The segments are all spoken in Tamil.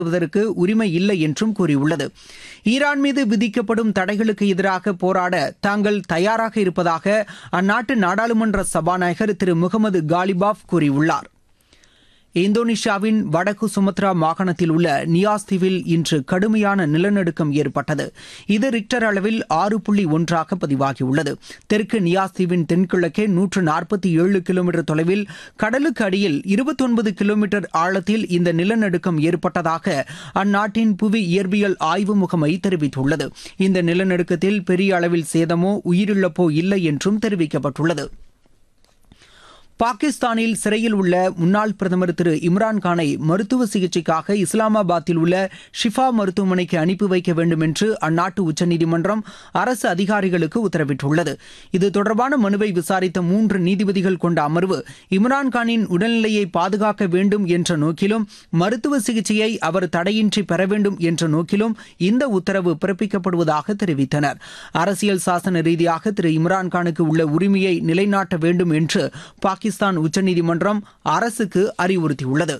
வருவதற்கு உரிமை இல்லை என்றும் கூறியுள்ளது ஈரான் மீது விதிக்கப்படும் தடைகளுக்கு எதிராக போராட தாங்கள் தயாராக இருப்பதாக அந்நாட்டு நாடாளுமன்ற சபாநாயகர் திரு முகமது காலிபாப் கூறியுள்ளார் இந்தோனேஷியாவின் வடக்கு சுமத்ரா மாகாணத்தில் உள்ள நியாஸ் தீவில் இன்று கடுமையான நிலநடுக்கம் ஏற்பட்டது இது ரிக்டர் அளவில் ஆறு புள்ளி ஒன்றாக பதிவாகியுள்ளது தெற்கு நியாஸ் தீவின் தென்கிழக்கே நூற்று நாற்பத்தி ஏழு கிலோமீட்டர் தொலைவில் கடலுக்கு அடியில் இருபத்தொன்பது கிலோமீட்டர் ஆழத்தில் இந்த நிலநடுக்கம் ஏற்பட்டதாக அந்நாட்டின் புவி இயற்பியல் ஆய்வு முகமை தெரிவித்துள்ளது இந்த நிலநடுக்கத்தில் பெரிய அளவில் சேதமோ உயிரிழப்போ இல்லை என்றும் தெரிவிக்கப்பட்டுள்ளது பாகிஸ்தானில் சிறையில் உள்ள முன்னாள் பிரதமர் திரு இம்ரான்கானை மருத்துவ சிகிச்சைக்காக இஸ்லாமாபாத்தில் உள்ள ஷிஃபா மருத்துவமனைக்கு அனுப்பி வைக்க வேண்டும் என்று அந்நாட்டு உச்சநீதிமன்றம் அரசு அதிகாரிகளுக்கு உத்தரவிட்டுள்ளது இது தொடர்பான மனுவை விசாரித்த மூன்று நீதிபதிகள் கொண்ட அமர்வு இம்ரான்கானின் உடல்நிலையை பாதுகாக்க வேண்டும் என்ற நோக்கிலும் மருத்துவ சிகிச்சையை அவர் தடையின்றி பெற வேண்டும் என்ற நோக்கிலும் இந்த உத்தரவு பிறப்பிக்கப்படுவதாக தெரிவித்தனர் அரசியல் சாசன ரீதியாக திரு இம்ரான்கானுக்கு உள்ள உரிமையை நிலைநாட்ட வேண்டும் என்று பாகிஸ்தான் உச்சநீதிமன்றம் அரசுக்கு அறிவுறுத்தியுள்ளது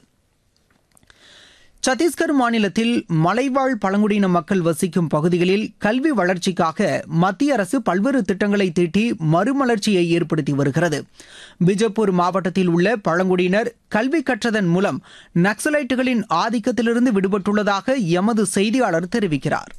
சத்தீஸ்கர் மாநிலத்தில் மலைவாழ் பழங்குடியின மக்கள் வசிக்கும் பகுதிகளில் கல்வி வளர்ச்சிக்காக மத்திய அரசு பல்வேறு திட்டங்களை தீட்டி மறுமலர்ச்சியை ஏற்படுத்தி வருகிறது பிஜப்பூர் மாவட்டத்தில் உள்ள பழங்குடியினர் கல்வி கற்றதன் மூலம் நக்சலைட்டுகளின் ஆதிக்கத்திலிருந்து விடுபட்டுள்ளதாக எமது செய்தியாளர் தெரிவிக்கிறார்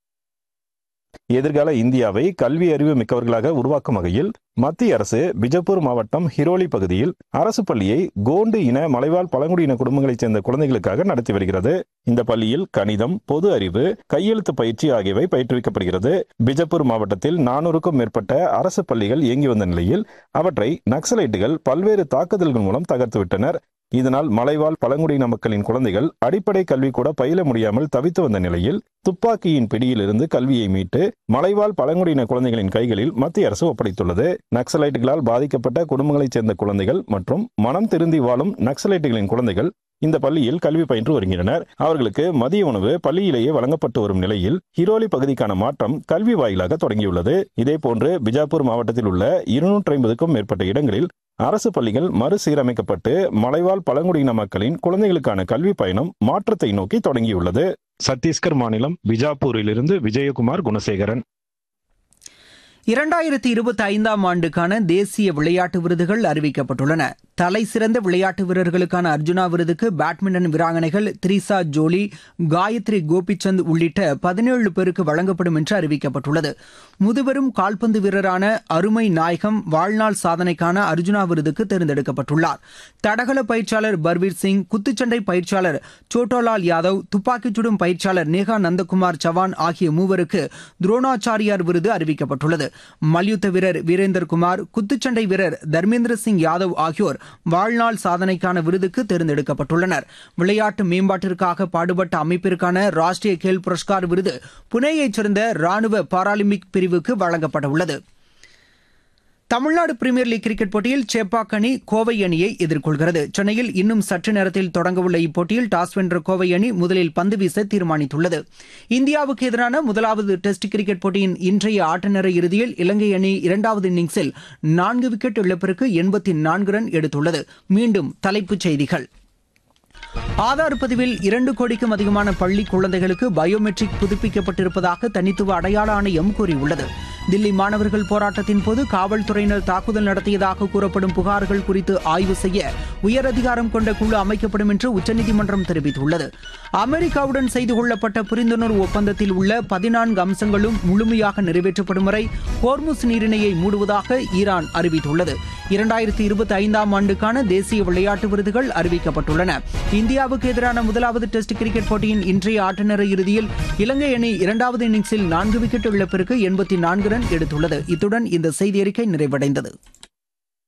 எதிர்கால இந்தியாவை கல்வி அறிவு மிக்கவர்களாக உருவாக்கும் வகையில் மத்திய அரசு பிஜப்பூர் மாவட்டம் ஹிரோலி பகுதியில் அரசு பள்ளியை கோண்டு இன மலைவாழ் பழங்குடியின குடும்பங்களைச் சேர்ந்த குழந்தைகளுக்காக நடத்தி வருகிறது இந்த பள்ளியில் கணிதம் பொது அறிவு கையெழுத்து பயிற்சி ஆகியவை பயிற்றுவிக்கப்படுகிறது பிஜப்பூர் மாவட்டத்தில் நானூறுக்கும் மேற்பட்ட அரசு பள்ளிகள் இயங்கி வந்த நிலையில் அவற்றை நக்சலைட்டுகள் பல்வேறு தாக்குதல்கள் மூலம் தகர்த்துவிட்டனர் இதனால் மலைவாழ் பழங்குடியின மக்களின் குழந்தைகள் அடிப்படை கல்வி கூட பயில முடியாமல் தவித்து வந்த நிலையில் துப்பாக்கியின் பிடியிலிருந்து கல்வியை மீட்டு மலைவாழ் பழங்குடியின குழந்தைகளின் கைகளில் மத்திய அரசு ஒப்படைத்துள்ளது நக்சலைட்டுகளால் பாதிக்கப்பட்ட குடும்பங்களைச் சேர்ந்த குழந்தைகள் மற்றும் மனம் திருந்தி வாழும் நக்சலைட்டுகளின் குழந்தைகள் இந்த பள்ளியில் கல்வி பயின்று வருகின்றனர் அவர்களுக்கு மதிய உணவு பள்ளியிலேயே வழங்கப்பட்டு வரும் நிலையில் ஹிரோலி பகுதிக்கான மாற்றம் கல்வி வாயிலாக தொடங்கியுள்ளது இதேபோன்று பிஜாப்பூர் மாவட்டத்தில் உள்ள இருநூற்றி ஐம்பதுக்கும் மேற்பட்ட இடங்களில் அரசு பள்ளிகள் மறுசீரமைக்கப்பட்டு மலைவாழ் பழங்குடியின மக்களின் குழந்தைகளுக்கான கல்வி பயணம் மாற்றத்தை நோக்கி தொடங்கியுள்ளது சத்தீஸ்கர் மாநிலம் பிஜாப்பூரிலிருந்து விஜயகுமார் குணசேகரன் இரண்டாயிரத்தி இருபத்தி ஐந்தாம் ஆண்டுக்கான தேசிய விளையாட்டு விருதுகள் அறிவிக்கப்பட்டுள்ளன தலை சிறந்த விளையாட்டு வீரர்களுக்கான அர்ஜுனா விருதுக்கு பேட்மிண்டன் வீராங்கனைகள் த்ரிசா ஜோலி காயத்ரி கோபிச்சந்த் உள்ளிட்ட பதினேழு பேருக்கு வழங்கப்படும் என்று அறிவிக்கப்பட்டுள்ளது முதுபெரும் கால்பந்து வீரரான அருமை நாயகம் வாழ்நாள் சாதனைக்கான அர்ஜுனா விருதுக்கு தேர்ந்தெடுக்கப்பட்டுள்ளார் தடகள பயிற்சியாளர் பர்வீர் சிங் குத்துச்சண்டை பயிற்சியாளர் சோட்டோலால் யாதவ் துப்பாக்கிச் சுடும் பயிற்சியாளர் நேகா நந்தகுமார் சவான் ஆகிய மூவருக்கு துரோணாச்சாரியார் விருது அறிவிக்கப்பட்டுள்ளது மல்யுத்த வீரர் வீரேந்தர் குமார் குத்துச்சண்டை வீரர் தர்மேந்திர சிங் யாதவ் ஆகியோர் வாழ்நாள் சாதனைக்கான விருதுக்கு தேர்ந்தெடுக்கப்பட்டுள்ளனர் விளையாட்டு மேம்பாட்டிற்காக பாடுபட்ட அமைப்பிற்கான ராஷ்டிரிய கேல் புரஸ்கார் விருது புனேயைச் சேர்ந்த ராணுவ பாராலிம்பிக் பிரிவுக்கு வழங்கப்பட உள்ளது தமிழ்நாடு பிரீமியர் லீக் கிரிக்கெட் போட்டியில் சேப்பாக் அணி கோவை அணியை எதிர்கொள்கிறது சென்னையில் இன்னும் சற்று நேரத்தில் தொடங்கவுள்ள இப்போட்டியில் டாஸ் வென்ற கோவை அணி முதலில் பந்து வீச தீர்மானித்துள்ளது இந்தியாவுக்கு எதிரான முதலாவது டெஸ்ட் கிரிக்கெட் போட்டியின் இன்றைய ஆட்டநேர இறுதியில் இலங்கை அணி இரண்டாவது இன்னிங்ஸில் நான்கு விக்கெட் இழப்பிற்கு எண்பத்தி நான்கு ரன் எடுத்துள்ளது மீண்டும் தலைப்புச் செய்திகள் ஆதார் பதிவில் இரண்டு கோடிக்கும் அதிகமான பள்ளி குழந்தைகளுக்கு பயோமெட்ரிக் புதுப்பிக்கப்பட்டிருப்பதாக தனித்துவ அடையாள ஆணையம் கூறியுள்ளது தில்லி மாணவர்கள் போராட்டத்தின் போது காவல்துறையினர் தாக்குதல் நடத்தியதாக கூறப்படும் புகார்கள் குறித்து ஆய்வு செய்ய உயரதிகாரம் கொண்ட குழு அமைக்கப்படும் என்று உச்சநீதிமன்றம் தெரிவித்துள்ளது அமெரிக்காவுடன் செய்து கொள்ளப்பட்ட புரிந்துணர்வு ஒப்பந்தத்தில் உள்ள பதினான்கு அம்சங்களும் முழுமையாக நிறைவேற்றப்படும் வரை ஹோர்முஸ் நீரிணையை மூடுவதாக ஈரான் அறிவித்துள்ளது இரண்டாயிரத்தி இருபத்தி ஐந்தாம் ஆண்டுக்கான தேசிய விளையாட்டு விருதுகள் அறிவிக்கப்பட்டுள்ளன இந்தியாவுக்கு எதிரான முதலாவது டெஸ்ட் கிரிக்கெட் போட்டியின் இன்றைய ஆட்டநேர இறுதியில் இலங்கை அணி இரண்டாவது இன்னிங்ஸில் நான்கு விக்கெட் இழப்பிற்கு எண்பத்தி நான்கு ரன் எடுத்துள்ளது இத்துடன் இந்த செய்தி அறிக்கை நிறைவடைந்தது